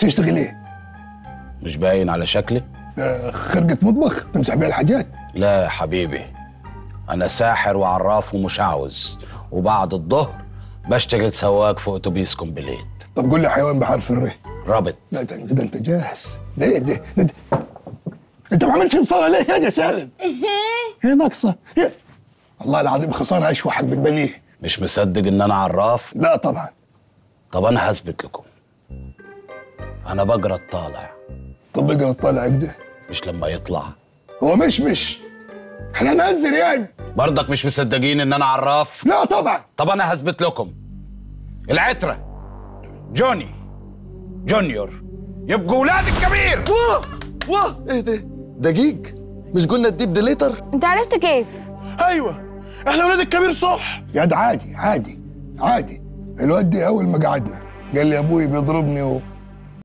تشتغل ايه؟ مش باين على شكلي آه، خرقة مطبخ تمسح بيها الحاجات لا يا حبيبي انا ساحر وعراف ومشعوذ وبعد الظهر بشتغل سواق في اتوبيس كومبليت طب قول لي حيوان بحرف الر رابط لا ده ده انت جاهز ده ايه ده, ده, ده. انت ما عملتش بصاره ليه يا سالم؟ هي ناقصه هي- الله العظيم خساره اشوح حق بتبنيه مش مصدق ان انا عراف لا طبعا طب انا هثبت لكم انا بقرا الطالع طب اقرا الطالع ده مش لما يطلع هو مش مش احنا نهزر يعني برضك مش مصدقين ان انا عراف لا طبعا طب انا هثبت لكم العترة جوني جونيور يبقوا ولاد الكبير واه واه ايه ده دقيق مش قلنا تديب ديليتر انت عرفت كيف ايوه احنا ولاد الكبير صح يا ده عادي عادي عادي الواد دي اول ما قعدنا قال لي ابوي بيضربني و...